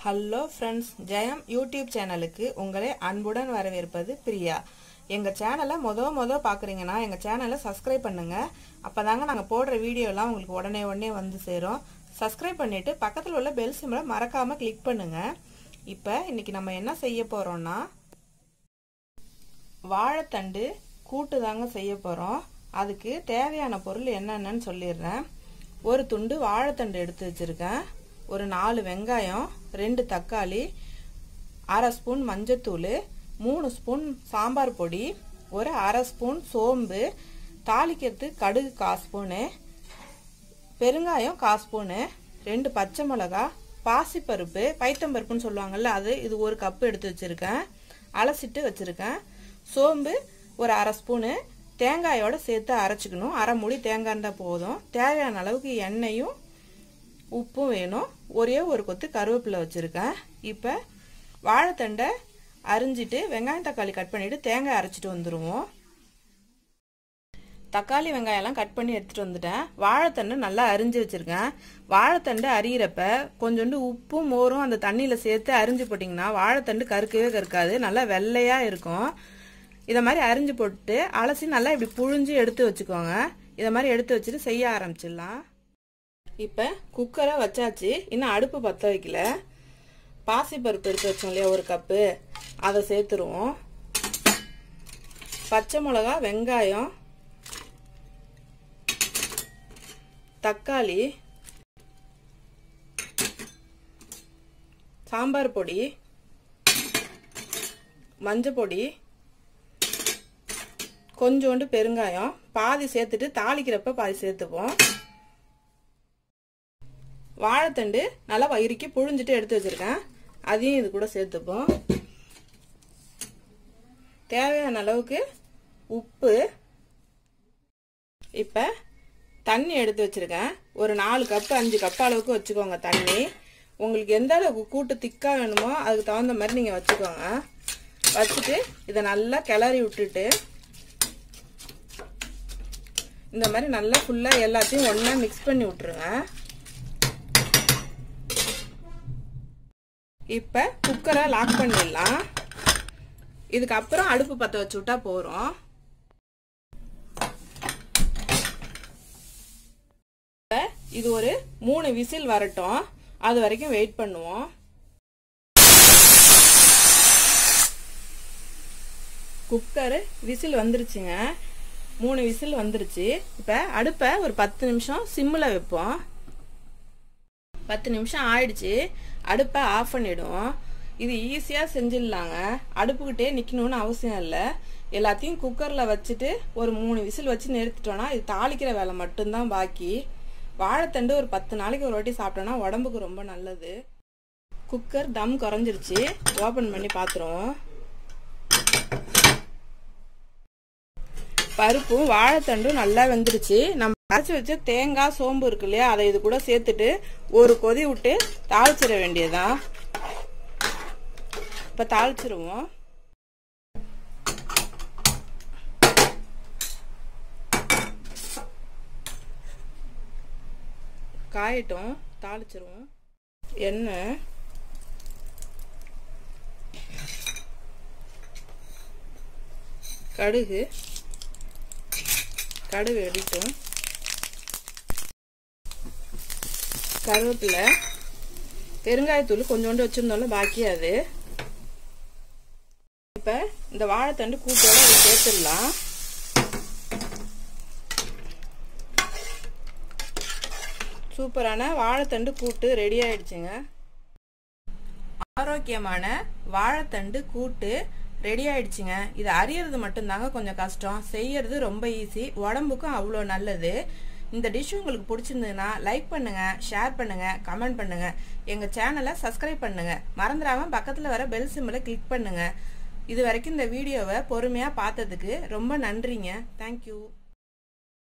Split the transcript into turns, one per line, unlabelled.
hello friends ஜெயம் YouTube சேனலுக்கு உங்களை அன்புடன் வரவேற்பது பிரியா எங்கள் சேனலை மொத மொத பார்க்குறீங்கன்னா எங்கள் சேனலை சப்ஸ்கிரைப் பண்ணுங்கள் அப்போ தாங்க நாங்கள் போடுற வீடியோலாம் உங்களுக்கு உடனே உடனே வந்து சேரும் சப்ஸ்கிரைப் பண்ணிவிட்டு பக்கத்தில் உள்ள பெல் சிம்மை மறக்காமல் கிளிக் பண்ணுங்கள் இப்போ இன்னைக்கு நம்ம என்ன செய்ய போகிறோம்னா வாழைத்தண்டு கூட்டு தாங்க செய்ய போகிறோம் அதுக்கு தேவையான பொருள் என்னென்னு சொல்லிடுறேன் ஒரு துண்டு வாழைத்தண்டு எடுத்து வச்சுருக்கேன் ஒரு நாலு வெங்காயம் ரெண்டு தக்காளி அரை ஸ்பூன் மஞ்சத்தூள் மூணு ஸ்பூன் சாம்பார் பொடி ஒரு அரை ஸ்பூன் சோம்பு தாளிக்கிறது கடுகு கால் ஸ்பூனு பெருங்காயம் கால் ஸ்பூனு ரெண்டு பச்சை மிளகா பாசிப்பருப்பு பைத்தம்பருப்புன்னு சொல்லுவாங்கல்ல அது இது ஒரு கப்பு எடுத்து வச்சுருக்கேன் அலசிட்டு வச்சுருக்கேன் சோம்பு ஒரு அரை ஸ்பூனு தேங்காயோட சேர்த்து அரைச்சிக்கணும் அரை மூடி தேங்காய் இருந்தால் போதும் தேவையான அளவுக்கு எண்ணெயும் உப்பும் வேணும் ஒரே ஒரு கொத்து கருவேப்பிலை வச்சுருக்கேன் இப்போ வாழைத்தண்டை அரிஞ்சிட்டு வெங்காயம் தக்காளி கட் பண்ணிவிட்டு தேங்காய் அரைச்சிட்டு வந்துடுவோம் தக்காளி வெங்காயம்லாம் கட் பண்ணி எடுத்துகிட்டு வந்துட்டேன் வாழைத்தண்டு நல்லா அரிஞ்சு வச்சுருக்கேன் வாழைத்தண்டு அரியிறப்ப கொஞ்சோண்டு உப்பும் மோரும் அந்த தண்ணியில் சேர்த்து அரிஞ்சு போட்டிங்கன்னா வாழைத்தண்டு கருக்கவே கருக்காது நல்லா வெள்ளையாக இருக்கும் இதை மாதிரி அரிஞ்சு போட்டு அலசி நல்லா இப்படி புழிஞ்சு எடுத்து வச்சுக்கோங்க இதை மாதிரி எடுத்து வச்சுட்டு செய்ய ஆரம்பிச்சிடலாம் இப்போ குக்கரை வச்சாச்சு இன்னும் அடுப்பு பற்ற வைக்கல பாசிப்பருப்பு எடுத்து வச்சோம் இல்லையா ஒரு கப்பு அதை சேர்த்துருவோம் பச்சை மிளகா வெங்காயம் தக்காளி சாம்பார் பொடி மஞ்சள் பொடி கொஞ்சோண்டு பெருங்காயம் பாதி சேர்த்துட்டு தாளிக்கிறப்ப பாதி சேர்த்துப்போம் வாழைத்தண்டு நல்லா இறுக்கி புழிஞ்சிட்டு எடுத்து வச்சிருக்கேன் அதையும் இது கூட சேர்த்துப்போம் தேவையான அளவுக்கு உப்பு இப்போ தண்ணி எடுத்து வச்சிருக்கேன் ஒரு நாலு கப்பு அஞ்சு கப் அளவுக்கு வச்சுக்கோங்க தண்ணி உங்களுக்கு எந்த அளவுக்கு கூட்டு திக்காக வேணுமோ அதுக்கு தகுந்த மாதிரி நீங்கள் வச்சுக்கோங்க வச்சுட்டு இதை நல்லா கிளறி விட்டுட்டு இந்த மாதிரி நல்லா ஃபுல்லாக எல்லாத்தையும் ஒன்றா மிக்ஸ் பண்ணி விட்டுருங்க இப்போ குக்கரை லாக் பண்ணிடலாம் இதுக்கப்புறம் அடுப்பு பற்ற வச்சு விட்டா போகிறோம் இது ஒரு மூணு விசில் வரட்டும் அது வரைக்கும் வெயிட் பண்ணுவோம் குக்கரு விசில் வந்துருச்சுங்க மூணு விசில் வந்துருச்சு இப்போ அடுப்பை ஒரு பத்து நிமிஷம் சிம்மில் வைப்போம் பத்து நிமிஷம் ஆயிடுச்சு அடுப்பை ஆஃப் பண்ணிவிடுவோம் இது ஈஸியாக செஞ்சிடலாங்க அடுப்புக்கிட்டே நிற்கணும்னு அவசியம் இல்லை எல்லாத்தையும் குக்கரில் வச்சுட்டு ஒரு மூணு விசில் வச்சு நிறுத்திட்டோன்னா இது தாளிக்கிற வேலை மட்டும்தான் பாக்கி வாழைத்தண்டு ஒரு பத்து நாளைக்கு ஒரு வாட்டி சாப்பிட்டோன்னா உடம்புக்கு ரொம்ப நல்லது குக்கர் தம் குறைஞ்சிருச்சு ஓப்பன் பண்ணி பார்த்துருவோம் பருப்பும் வாழைத்தண்டும் நல்லா வெந்துருச்சு நம்ம அரைச்சி வச்ச தேங்காய் சோம்பு இருக்கு இல்லையா அதை இது கூட சேர்த்துட்டு ஒரு கொதி விட்டு தாளிச்சிட வேண்டியதான் இப்போ தாளிச்சிருவோம் காயட்டும் தாளிச்சிருவோம் எண்ணெய் கடுகு கடுகு வெடிட்டும் கருவேப்பிலை பெருங்காயத்தூள் கொஞ்சோண்டு வச்சுருந்தோம்ல பாக்கி அது இப்போ இந்த வாழைத்தண்டு கூட்டோட அதை சேர்த்துடலாம் சூப்பரான வாழைத்தண்டு கூட்டு ரெடி ஆயிடுச்சுங்க ஆரோக்கியமான வாழைத்தண்டு கூட்டு ரெடி ஆயிடுச்சுங்க இது அறியறது மட்டும்தாங்க கொஞ்சம் கஷ்டம் செய்யறது ரொம்ப ஈஸி உடம்புக்கும் அவ்வளோ நல்லது இந்த டிஷ் உங்களுக்கு பிடிச்சிருந்ததுன்னா லைக் பண்ணுங்க ஷேர் பண்ணுங்க கமெண்ட் பண்ணுங்க எங்க சேனலை சப்ஸ்கிரைப் பண்ணுங்க மறந்துடாம பக்கத்தில் வர பெல் சிம்மில் கிளிக் பண்ணுங்க இது வரைக்கும் இந்த வீடியோவை பொறுமையாக பார்த்ததுக்கு ரொம்ப நன்றிங்க தேங்க்யூ